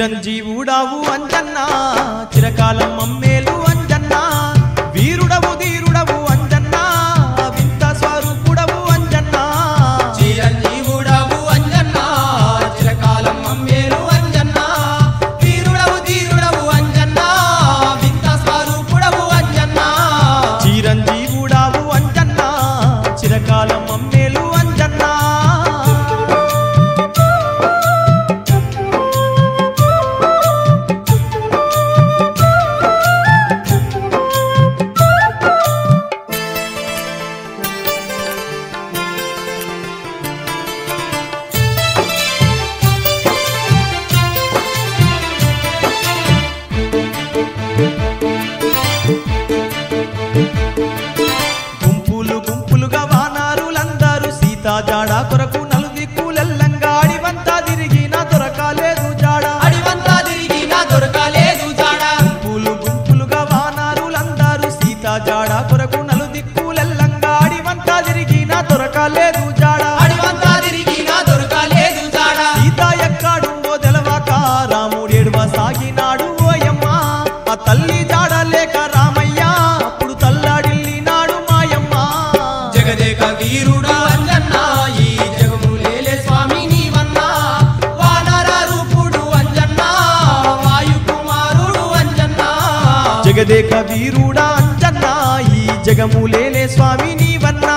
చిరంజీవుడావు అంజన్న చిరకాలం మమ్మేలు అంజన్న వీరుడవు ధీరుడవు అంజన్న వింత స్వరూపుడవు అంజన్న చిరంజీవుడవు అంజన్న చిరకాలం మమ్మేలు అంజన్న వీరుడవు ధీరుడవు అంజన్న వింత స్వరూపుడవు అంజన్న చిరంజీవుడావు అంజన్న చిరకాలం మమ్మేలు అంజన్న గుంపులు గుంపులుగా వానారులందరూ సీతా జాడ కొరకు నలుదిక్కులెల్లంగా అడివంతా తిరిగిన దొరకాలేదు జాడ అడివంతా తిరిగి నా దొరకలేదు జాడ గుంపులు గుంపులుగా వానారులందరూ సీతా జాడ కొరకు నలుదిక్కులెల్లంగా అడివంతా తిరిగిన దొరకాలేదు జాడ అడివంతా తిరిగి నా దొరకలేదు జాడ సీత ఎక్కడుందో తెలవక రాముడు ఎడువ సాగినాడు ఓయమ్మ ఆ తల్లి జాడ లేక రామయ్య అప్పుడు తల్లాడిల్లినాడు మాయమ్మ జగదేక వీరుడు అంజన్న ఈ జగములేలే స్వామి నీవన్నా వానర రూపుడు అంజన్న వాయు కుమారుడు అంజన్న జగదేక వీరుడా అంజన్న ఈ జగములేలే స్వామి నీవన్నా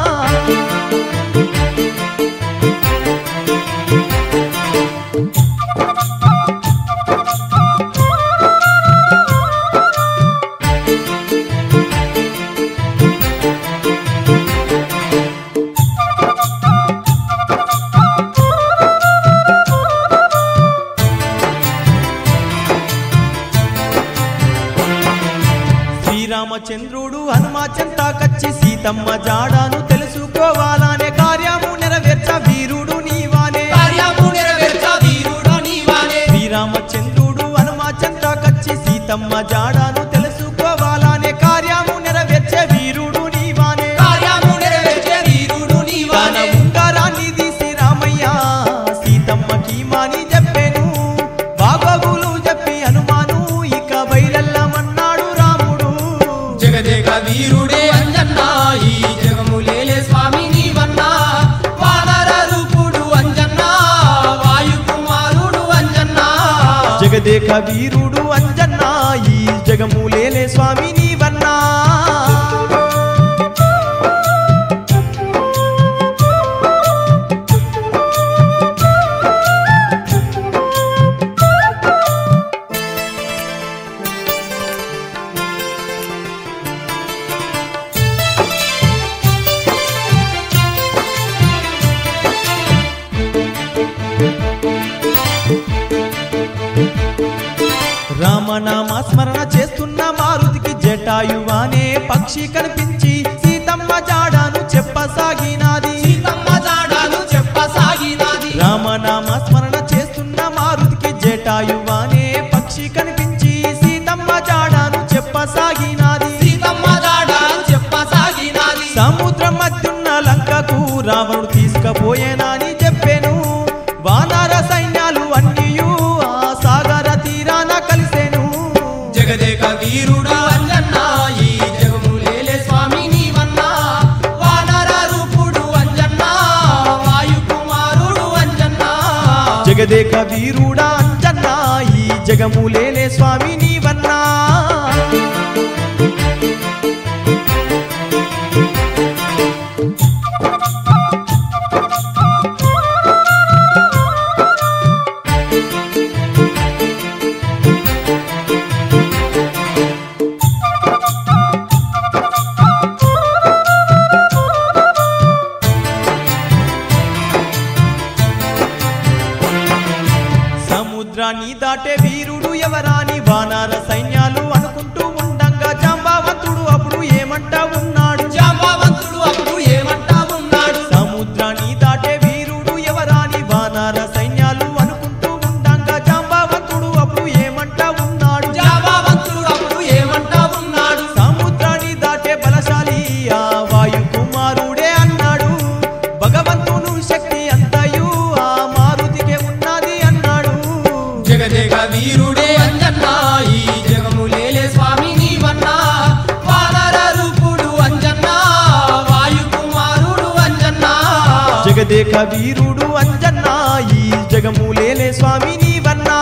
శ్రీరామచంద్రుడు హనుమాచంతాకచ్చి సీతమ్మ జాడాను తెలుసుకోవాలనే కార్యము నెరవేర్చ వీరుడు నీవానే కార్యము నెరవేర్చ వీరుడు నీవానే శ్రీరామచంద్రుడు హనుమాచంతాకచ్చి సీతమ్మ జాడాను తెలుసుకోవాలనే కార్యము నెరవేర్చే వీరుడు నీవానే కార్యము నెరవేర్చే వీరుడు తన నీవానే ఉంగరాన్ని తీసి రామయ్య సీతమ్మకి మాని చెప్పాను బాగోగులు చెప్పి హనుమాను ఇక బయలెల్లమన్నాడు రాముడు జగదేక వీరుడే అంజన్న ఈ జగములేలే స్వామి నీవన్నా వానర రూపుడు అంజన్న వాయు కుమారుడు అంజన్న జగదేక వీరుడు అంజన్న ఈ జగములేలే స్వామి నీవన్నా రామనామ స్మరణ చేస్తున్న మారుతికి జటాయువానే పక్షి కనిపించి సీతమ్మ జాడాను చెప్పసాగినాది సీతమ్మ జాడను చెప్పసాగినది రామనామ స్మరణ చేస్తున్న మారుతికి జటాయువానే పక్షి కనిపించి సీతమ్మ జాడాను చెప్పసాగినాది సీతమ్మ జాడను చెప్పసాగినది సముద్రం మధ్యున్న లంకకు రావణుడు తీసుకపోయేనని చెప్పాను వానర సైన్యాలు అన్నియు ఆ సాగర తీరాన కలిసెను జగదేక వీరుడు అంజన్న ఈ జగములేలే స్వామి నీవన్నా వానర రూపుడు అంజన్న వాయు కుమారుడు అంజన్న జగదేక వీరుడా అంజన్న ఈ జగములేలే స్వామి నీవన్నా సముద్రాన్ని దాటే వీరుడు ఎవరాని వాన జగదేక వీరుడు అంజన్నా ఈ జగములేలే స్వామి నీవన్నా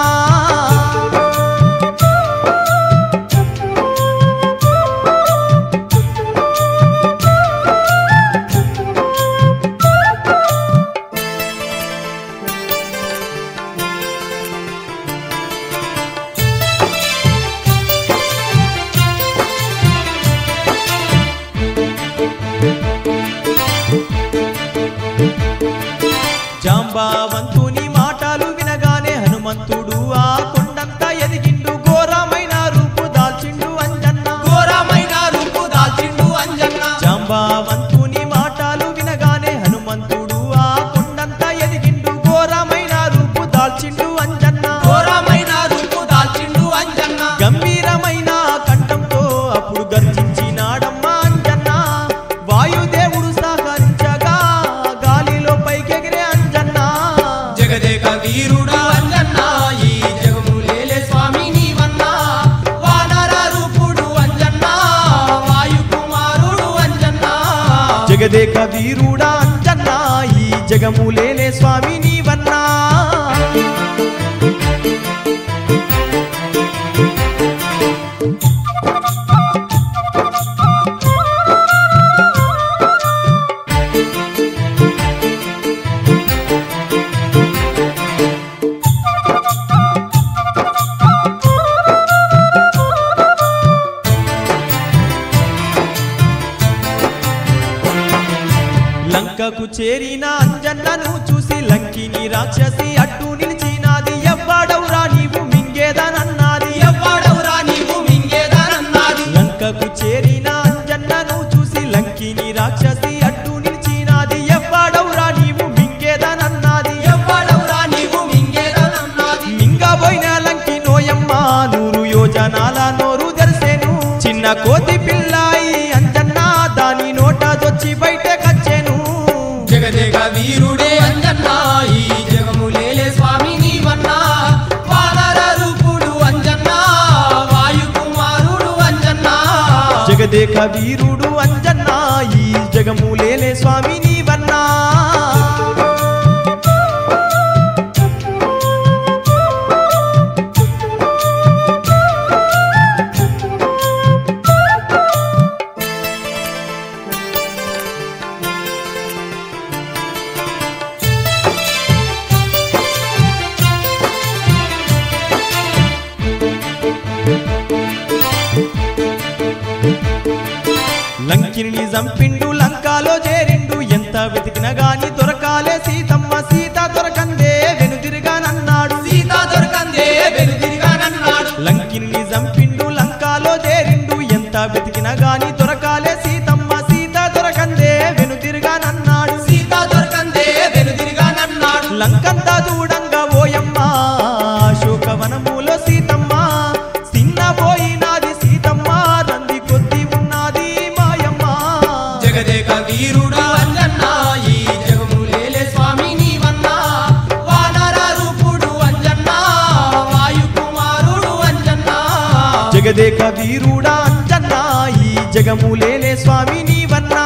జాంబావంతుని మాటలు వినగానే హనుమంతుడు ఆ కొండంతా ఎదిగిండు ఘోరమైన రూపు దాల్చిండు అంజన్న ఘోరమైన రూపు దాల్చిండు అంజన్న జాంబావంతుని మాటలు వినగానే హనుమంతుడు ఆ కొండంతా ఎదిగిండు ఘోరమైన రూపు దాల్చిండు అంజన్న ఘోరమైన రూపు దాల్చిండు అంజన్న గంభీరమైన కంఠంతో అప్పుడు గర్జించినాడమ్మా అంజన్న వాయుదేవుడు సహకరించగా గాలిలో పైకెగిరే అంజన్న జగదేక వీరుడు అంజన్న ఈ జగములేలే స్వామి నీవన్నా వానర రూపుడు అంజన్న వాయు కుమారుడు అంజన్న జగదేక వీరుడా అంజన్న ఈ జగములేలే స్వామి నీవన్నా లంకకు చేరిన అంజన్నను చూసి లంకిని రాక్షసి అడ్డు నిలిచినాది ఎవ్వడవురా నీవు మింగేదనన్నది ఎవ్వడవురా నీవు మింగేదనన్నది లంకకు చేరిన అంజన్నను చూసి లంకిని రాక్షసి అడ్డు నిలిచినాది ఎవ్వడవురా నీవు మింగేదనన్నది ఎవ్వడవురా నీవు మింగేదనన్నది మింగబోయిన లంకి నోయమ్మ నూరు యోజనాల నోరు తెరిసేను చిన్న కోతి పిల్లాయి అంజన్న దాని నోట దొచ్చి బయట కచ్చెను జగదేక వీరుడే అంజన్న ఈ జగములేలే స్వామి నీవన్నా వానర రూపుడు అంజన్న వాయు కుమారుడు అంజన్న జగదేక వీరుడు అంజన్న ఈ జగములేలే స్వామి నీవన్నా లంకిని చంపిండు లంకాలో చేరిండు ఎంత వెతికినా గాని దొరకాలే సీతమ్మ సీత దొరకందే వెనుదిరిగానన్నాడు సీత దొరకందే వెనుదిరిగానన్నాడు లంకిని చంపిండు లంకాలో చేరిండు ఎంత వెతికినా గాని దొరకాలే సీతమ్మ సీత దొరకందే వెనుదిరిగానన్నాడు సీత దొరకందే వెనుదిరిగానన్నాడు లంకంతా చూడంగా ఓయమ్మ శోకవనములో సీతమ్మ సిన్నపోయినాది సీతమ్మ రంది కొద్ది ఉన్నది మాయమ్మ జగదేక వీరుడు అంజన్న ఈ జగములేలే స్వామి నీవన్నా వానర రూపుడు అంజన్న వాయు కుమారుడు అంజన్న జగదేక వీరుడా అంజన్న ఈ జగములేలే స్వామి నీవన్నా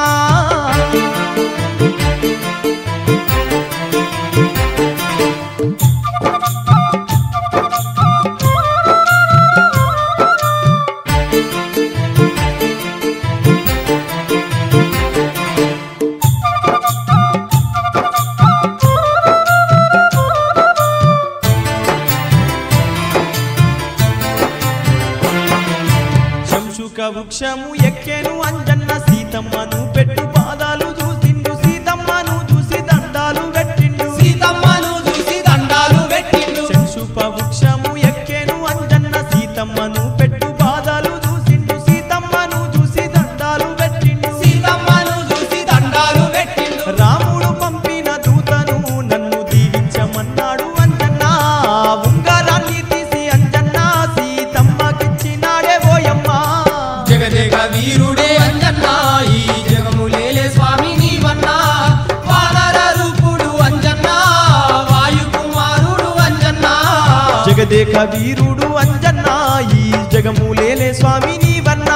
శంశుక వృక్షము ఎక్కెను అంజన్న సీతమ్మను పెట్టు పాదాలు చూసిండు సీతమ్మను చూసి దండాలు పెట్టిండు సీతమ్మను చూసి దండాలు పెట్టిండు శంశుప వృక్షము ఎక్కెను అంజన్న సీతమ్మను పెట్టు పాదాలు చూసిండు సీతమ్మను చూసి దండాలు పెట్టిండు సీతమ్మను చూసి దండాలు పెట్టిండు రాముడు పంపిన దూతను నన్ను దీవించమన్నాడు అంజన్న ఉంగరాన్ని తీసి అంజన్న సీతమ్మకిచ్చినాడే ఓయమ్మ జగదేక వీరుడే అంజన్న ఈ జగములేలే స్వామి నీవన్నా వానర రూపుడు అంజన్న వాయు కుమారుడు అంజన్న జగదేక వీరుడు అంజన్న ఈ జగములేలే స్వామి నీవన్నా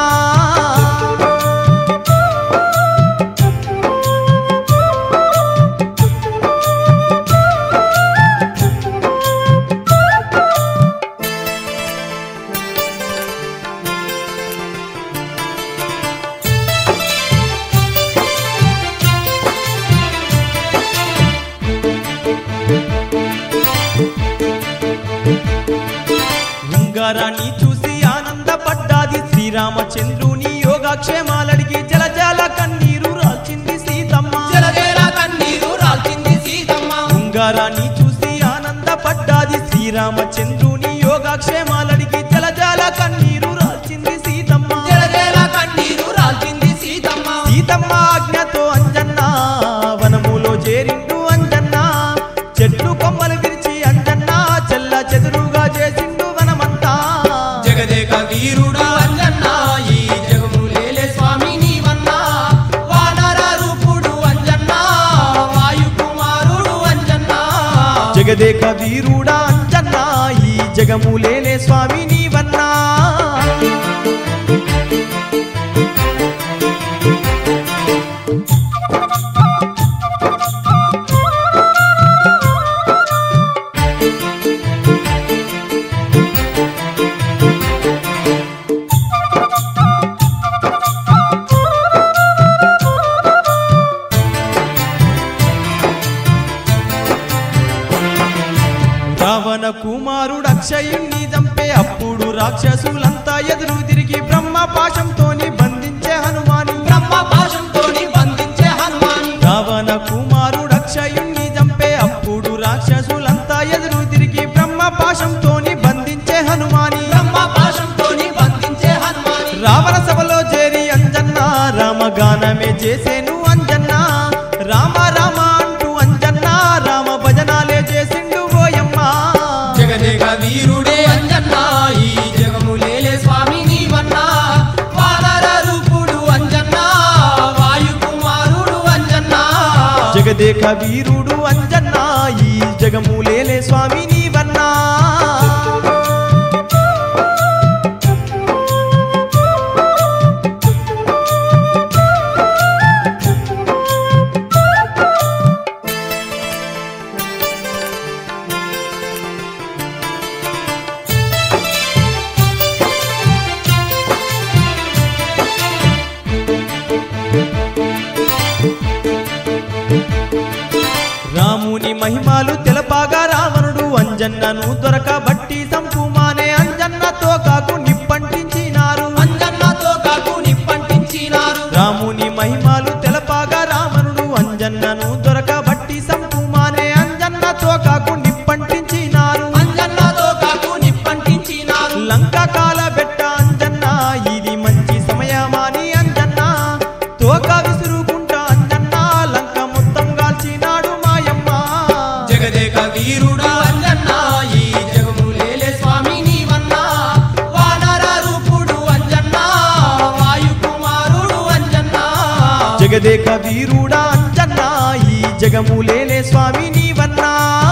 శ్రీరామచంద్రుని యోగక్షేమాలడిగి జలజల కన్నీరు రాల్చింది సీతమ్మ జలజల కన్నీరు రాల్చింది సీతమ్మ ఉంగారాన్ని చూసి ఆనందపడ్డాది శ్రీరామచంద్రుని యోగక్షేమాలడిగి జలజల కన్నీరు రాల్చింది సీతమ్మ జలజల కన్నీరు రాల్చింది సీతమ్మ సీతమ్మ ఆజ్ఞతో అంజన్న వనములో చేరిండు అంజన్న చెట్లు కొమ్మలు విరిచి అంజన్న చెల్ల చెదురుగా చేసిండు వనమంతా జగదేక వీరుడు అంజన్న ఈ జగములేలే స్వామి నీవన్నా వానర రూపుడు అంజన్న వాయు కుమారుడు అంజన్న జగదేక వీరుడా అంజన్న ఈ జగములేలే స్వామి నీవన్నా రావణ కుమారుడు అక్షయుణ్ణి చంపే అప్పుడు రాక్షసులంతా ఎదురు తిరిగి బ్రహ్మ పాశంతోని బంధించే హనుమాని బ్రహ్మ పాశంతోని బంధించే హనుమాన్ రావణ కుమారుడు అక్షయుణ్ణి చంపే అప్పుడు రాక్షసులంతా ఎదురు తిరిగి బ్రహ్మ పాశంతోని బంధించే హనుమాని బ్రహ్మ పాశంతోని బంధించే హనుమాన్ రావణ సభలో చేరి అంజన్న రామగానమే చేసేను అంజన్న రామ రామ అంటూ అంజన్న రామ భజనాలే చేసిండు ఓయమ్మ జగదేక వీరుడే అంజన్న ఈ జగములేలే స్వామి నీవన్నా వానర రూపుడు అంజన్న వాయు కుమారుడు అంజన్న జగదేక వీరుడు అంజన్న ఈ జగములేలే స్వామి నీవన్నా రాముని మహిమాలు తెలపాగా రావణుడు అంజన్నను దొరకబట్టి సంపుమానే అంజన్నతో కాకు నిప్పంటించినారు అంజన్నతో కాకు నిప్పంటించినారు రాముని మహిమాలు తెలపాగా రావణుడు అంజన్నను దొరకబట్టి సంపుమానే అంజన్నతో కాకు నిప్పంటించినారు అంజన్నతో కాకు నిప్పంటించినారు లంక కాల బెట్ట అంజన్న ఇది మంచి సమయమాని అంజన్న తోక విసురుకుంటా అంజన్న లంక మొత్తం కాల్చినాడు మాయమ్మ జగదేక వీరుడు అంజన్న ఈ జగములేలే స్వామి నీవన్నా వానర రూపుడు అంజన్న వాయు కుమారుడు అంజన్న జగదేక వీరుడా అంజన్న ఈ జగములేలే స్వామి నీవన్నా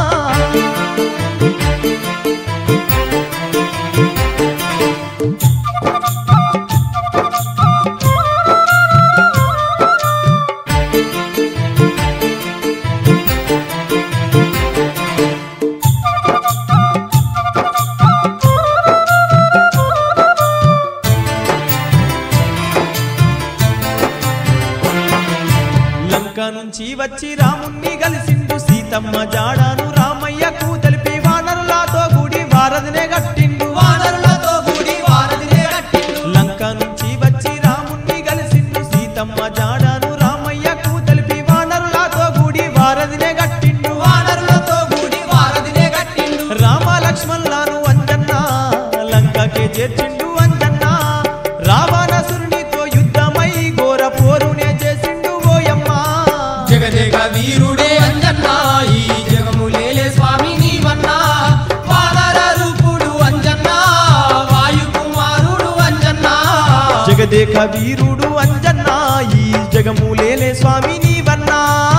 లంక నుంచి వచ్చి రాముణ్ణి కలిసిండు సీతమ్మ జాడాను రామయ్యకు తెలిపి వానరులతో కూడి వారధినే గట్టిండు వానరులతో కూడి వారధినే కట్టిండు లంక నుంచి వచ్చి రాముణ్ణి కలిసిండు సీతమ్మ జాడాను రామయ్యకు తెలిపి వానరులతో కూడి వారధినే గట్టిండు వానరులతో కూడి వారధినే కట్టిండు రామ లక్ష్మణులను అంజన్న లంకకే చేర్చిండు అంజన్న రావణసురునితో యుద్ధమై ఘోర పోరునే చేసిండు ఓయమ్మ జగదేక వీరుడే అంజన్న ఈ జగములేలే స్వామి నీవన్నా వానర రూపుడు అంజన్న వాయు కుమారుడు అంజన్న జగదేక వీరుడు అంజన్న ఈ జగములేలే స్వామి నీవన్నా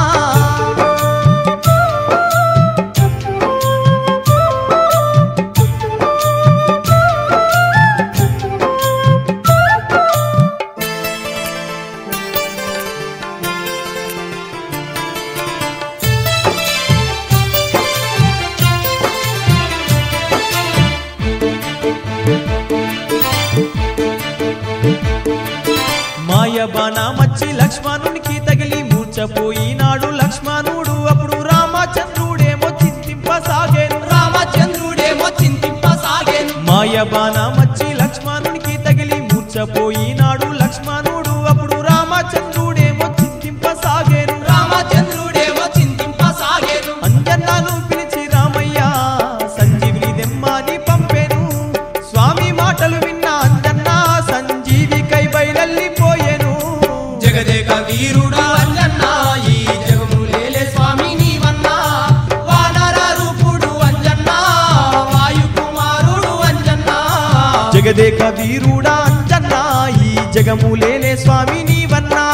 మాయబాణ మచ్చి లక్ష్మణునికి తగిలి మూర్చపోయినాడు లక్ష్మణుడు అప్పుడు రామచంద్రుడేమో చింతింపసాగేను రామచంద్రుడేమో చింతింపసాగేను మాయబాణ మచ్చి లక్ష్మణునికి తగిలి మూర్చపోయి ఈనాడు లక్ష్మణుడు అప్పుడు రామచంద్రుడేమో చింతింపసాగేను రామచంద్రుడేమో చింతింపసాగేను అంజన్నాను పిలిచి రామయ్య సంజీవిని దెమ్మని పంపెను స్వామి మాటలు విన్న అంజన్న సంజీవికై బయలెళ్ళిపోయెను జగదేక వీరుడా అంజన్న ఈ జగములేలే స్వామి నీవన్నా వానర రూపుడు అంజన్న వాయు కుమారుడు అంజన్న జగదేక వీరుడా అంజన్న ఈ జగములేలే స్వామి నీవన్నా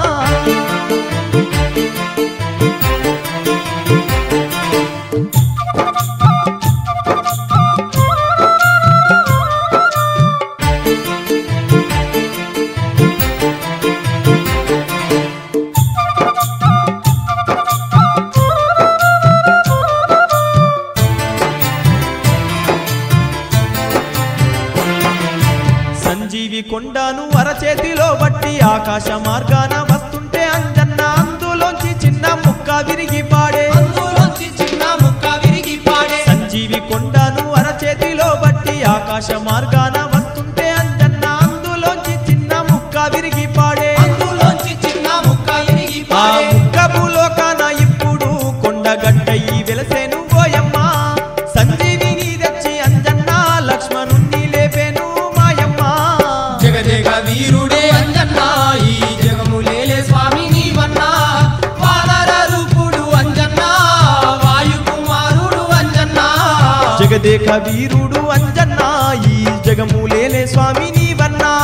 సంజీవి కొండను అరచేతిలో బట్టి ఆకాశ మార్గాన వస్తుంటే అంజన్న అందులోంచి చిన్న ముక్క విరిగి పాడే అందులోంచి చిన్న ముక్క విరిగి పాడే సంజీవి కొండను అరచేతిలో బట్టి ఆకాశ మార్గాన వస్తుంటే అంజన్న అందులోంచి చిన్న ముక్క విరిగి పాడే అందులోంచి చిన్న ముక్క విరిగి ఆ పాడే ముక్క భూలోకాన ఇప్పుడు కొండగట్టయి వెలసేను ఓయమ్మ సంజీవిని తెచ్చి అంజన్న లక్ష్మణుణ్ణి లేపేను మాయమ్మ జగదేక వీరుడే అంజన్న ఈ జగములేలే స్వామి నీవన్నా వానర రూపుడు అంజన్న వాయు కుమారుడు అంజన్న జగదేక వీరుడు అంజన్న ఈ జగములేలే స్వామి నీవన్నా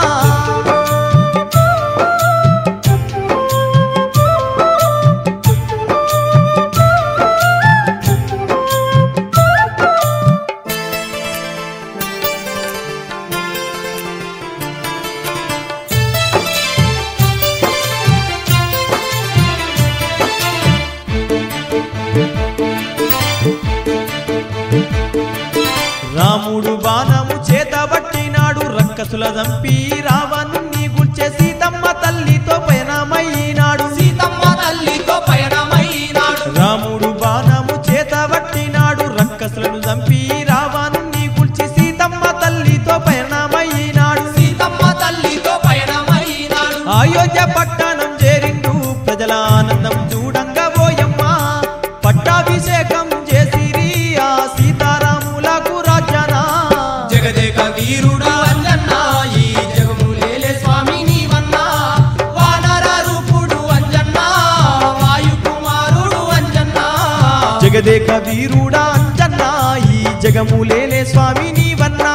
రాముడు బాణము చేతబట్టినాడు రక్కసుల చంపి రావణుణ్ణి గుల్చే సీతమ్మ తల్లితో పయనమైనాడు సీతమ్మ తల్లితో పయనమైనాడు రాముడు బాణము చేతబట్టినాడు రక్కసులను చంపి రావణుణ్ణి గుల్చి సీతమ్మ తల్లితో పయనమైనాడు సీతమ్మ తల్లితో పయనమైనాడు అయోధ్య పట్టణం చేరిండు ప్రజల ఆనందం చూడంగా ఓయమ్మ పట్టాభిషేకం చేసిరి ఆ సీతారాములకు రాజ్యానా జగదేక వీరుడు అంజన్న ఈ జగములేలే స్వామి నీవన్నా వానర రూపుడు అంజన్న వాయు కుమారుడు అంజన్న జగదేక వీరుడా అంజన్న ఈ జగములేలే స్వామి నీవన్నా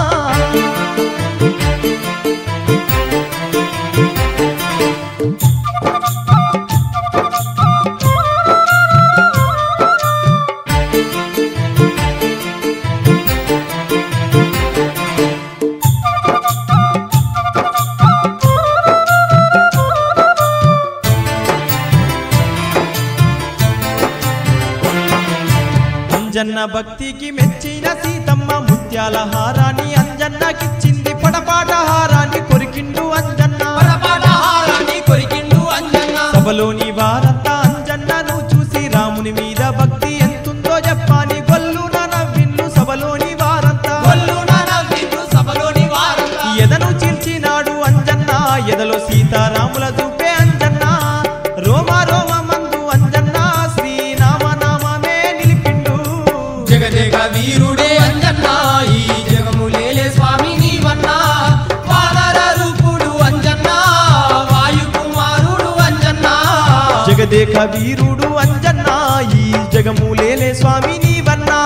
అంజన్న భక్తికి మెచ్చిన సీతమ్మ ముత్యాల హారాన్ని అంజన్నకిచ్చింది పడపాట హారాన్ని కొరికిండు అంజన్న పరపడహారాన్ని కొరికిండు అంజన్న సభలోని వారంతా అంజన్నను చూసి రాముని మీద భక్తి ఎంతుందో చెప్పని గొల్లున నవ్విన్లు సభలోని వారంతా కొల్లున నవ్విండు సభలోని వారంతా ఎదను చీల్చినాడు అంజన్న ఎదలో సీతారాముల చూపే అంజన్న రోమ రోమ మందు అంజన్న శ్రీనామ నామమే నిలిపిండు జగదేక వీరుడే అంజన్న ఈ జగములేలే స్వామి నీవన్నా వానర రూపుడు అంజన్న వాయు కుమారుడు అంజన్న జగదేక వీరుడు అంజన్న ఈ జగములేలే స్వామి నీవన్నా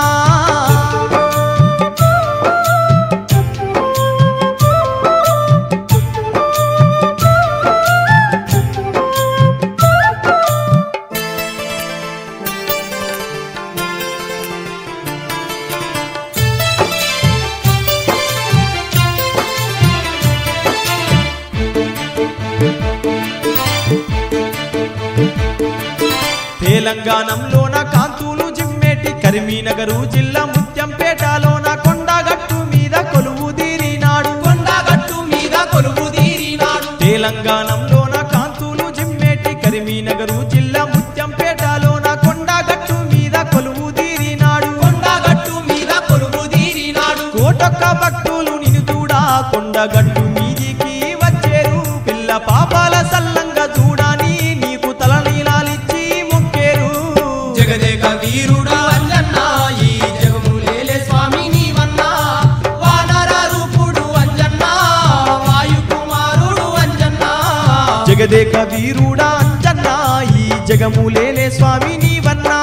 తెలంగాణంలోన కాంతులు జిమ్మేటి కరీంనగరు జిల్లా ముత్యంపేటలోన కొండగట్టు మీద కొలువు తీరినాడు కొండగట్టు మీద కొలువు తీరినాడు తెలంగాణంలోన కాంతులు జిమ్మేటి కరీంనగరు జిల్లా ముత్యంపేటలోన కొండగట్టు మీద కొలువు తీరినాడు కొండగట్టు మీద కొలువు తీరినాడు కోటొక్క భక్తులు నిన్ను చూడా కొండగట్టు మీదికి జగదేక వీరుడా అంజన్నా ఈ జగములేలే స్వామి నీవన్నా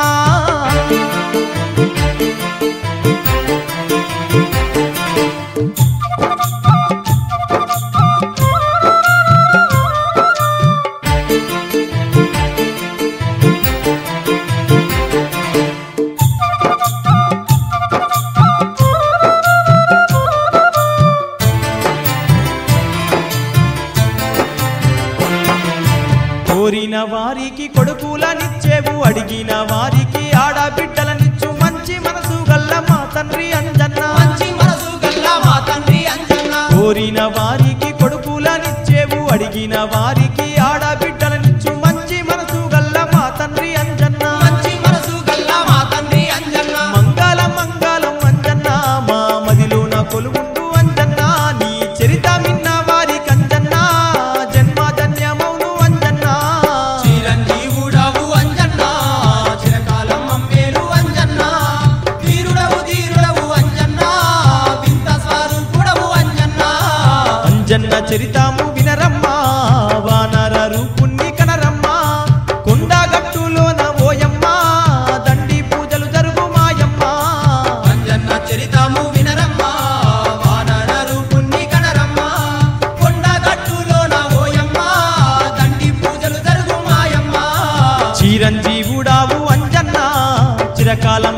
కోరిన వారికి కొడుకులనిచ్చేవు అడిగిన వారికి ఆడబిడ్డలనిచ్చు మంచి మనసు గల్ల మా తండ్రి అంజన్న మంచి మనసు గల్లా మా తండ్రి అంజన్న కోరిన వారికి కొడుకులనిచ్చేవు అడిగిన వారికి ఆడబిడ్డలనిచ్చు మంచి మనసు గల్ల మా తండ్రి అంజన్న మంచి మనసు గల్లా మా తండ్రి అంజన్న మంగళం మంగళం అంజన్న మా మదిలోన కొలువుండు అంజన్న నీ చరిత మిన్న వారికి అంజన్న జన్మ ధన్యమౌను అంజన్న చిరంజీవుడవు అంజన్న చిరకాలం మమ్మేలు అంజన్న వీరుడవు ధీరుడవు అంజన్న వింత స్వరూపుడవు అంజన్న అంజన్న చరితాము వినరమ్మా వానర రూపుణ్ణి కనరమ్మా కొండగట్టులోన ఓయమ్మా దండి పూజలు జరుగు మాయమ్మా అంజన్న చరితము వినరమ్మా వానర రూపుణ్ణి కనరమ్మా కొండగట్టులోన ఓయమ్మ దండి పూజలు జరుగు మాయమ్మ చిరంజీవుడావు అంజన్న చిరకాలం